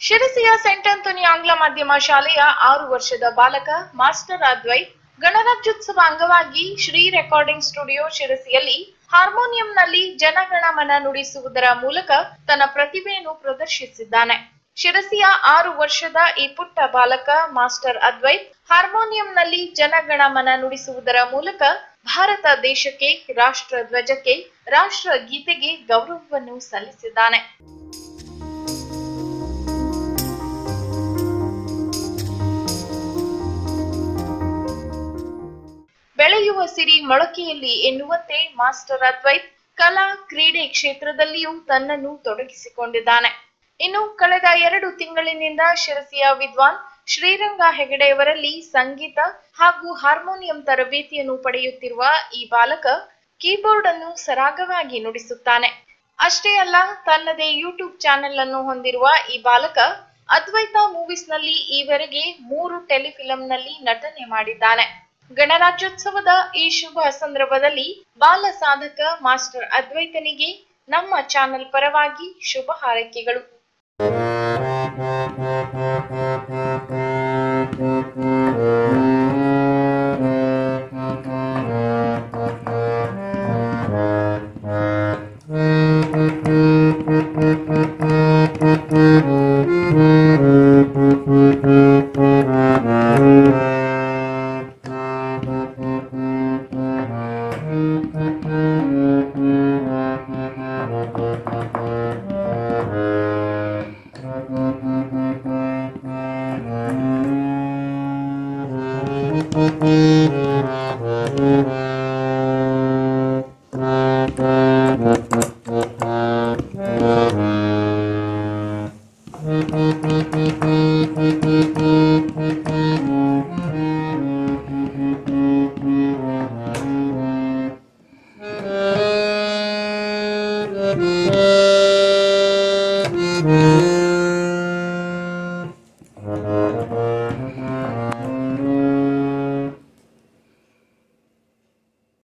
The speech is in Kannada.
ಶಿರಸಿಯ ಸೆಂಟ್ ಆಂಥೋನಿ ಆಂಗ್ಲ ಮಾಧ್ಯಮ ಶಾಲೆಯ ಆರು ವರ್ಷದ ಬಾಲಕ ಮಾಸ್ಟರ್ ಅದ್ವೈತ್ ಗಣರಾಜ್ಯೋತ್ಸವ ಅಂಗವಾಗಿ ಶ್ರೀ ರೆಕಾರ್ಡಿಂಗ್ ಸ್ಟುಡಿಯೋ ಶಿರಸಿಯಲ್ಲಿ ಹಾರ್ಮೋನಿಯಂನಲ್ಲಿ ಜನಗಣಮನ ನುಡಿಸುವುದರ ಮೂಲಕ ತನ್ನ ಪ್ರತಿಭೆಯನ್ನು ಪ್ರದರ್ಶಿಸಿದ್ದಾನೆ ಶಿರಸಿಯ ಆರು ವರ್ಷದ ಈ ಪುಟ್ಟ ಬಾಲಕ ಮಾಸ್ಟರ್ ಅದ್ವೈತ್ ಹಾರ್ಮೋನಿಯಂನಲ್ಲಿ ಜನಗಣಮನ ನುಡಿಸುವುದರ ಮೂಲಕ ಭಾರತ ದೇಶಕ್ಕೆ ರಾಷ್ಟ್ರ ಧ್ವಜಕ್ಕೆ ರಾಷ್ಟ್ರ ಗೀತೆಗೆ ಗೌರವವನ್ನು ಸಲ್ಲಿಸಿದ್ದಾನೆ ಬೆಳೆಯುವ ಸಿರಿ ಮೊಳಕೆಯಲ್ಲಿ ಎನ್ನುವಂತೆ ಮಾಸ್ಟರ್ ಅದ್ವೈತ್ ಕಲಾ ಕ್ರೀಡೆ ಕ್ಷೇತ್ರದಲ್ಲಿಯೂ ತನ್ನನ್ನು ತೊಡಗಿಸಿಕೊಂಡಿದ್ದಾನೆ ಇನ್ನು ಕಳೆದ ಎರಡು ತಿಂಗಳಿನಿಂದ ಶಿರಸಿಯ ವಿದ್ವಾನ್ ಶ್ರೀರಂಗ ಹೆಗಡೆಯವರಲ್ಲಿ ಸಂಗೀತ ಹಾಗೂ ಹಾರ್ಮೋನಿಯಂ ತರಬೇತಿಯನ್ನು ಪಡೆಯುತ್ತಿರುವ ಈ ಬಾಲಕ ಕೀಬೋರ್ಡ್ ಅನ್ನು ಸರಾಗವಾಗಿ ನುಡಿಸುತ್ತಾನೆ ಅಷ್ಟೇ ಅಲ್ಲ ತನ್ನದೇ ಯೂಟ್ಯೂಬ್ ಚಾನೆಲ್ ಅನ್ನು ಹೊಂದಿರುವ ಈ ಬಾಲಕ ಅದ್ವೈತ ಮೂವೀಸ್ ನಲ್ಲಿ ಈವರೆಗೆ ಮೂರು ಟೆಲಿಫಿಲಂನಲ್ಲಿ ನಟನೆ ಮಾಡಿದ್ದಾನೆ ಗಣರಾಜ್ಯೋತ್ಸವದ ಈ ಶುಭ ಸಂದರ್ಭದಲ್ಲಿ ಬಾಲ ಸಾಧಕ ಮಾಸ್ಟರ್ ಅದ್ವೈತನಿಗೆ ನಮ್ಮ ಚಾನೆಲ್ ಪರವಾಗಿ ಶುಭ ಹಾರೈಕೆಗಳು Thank you.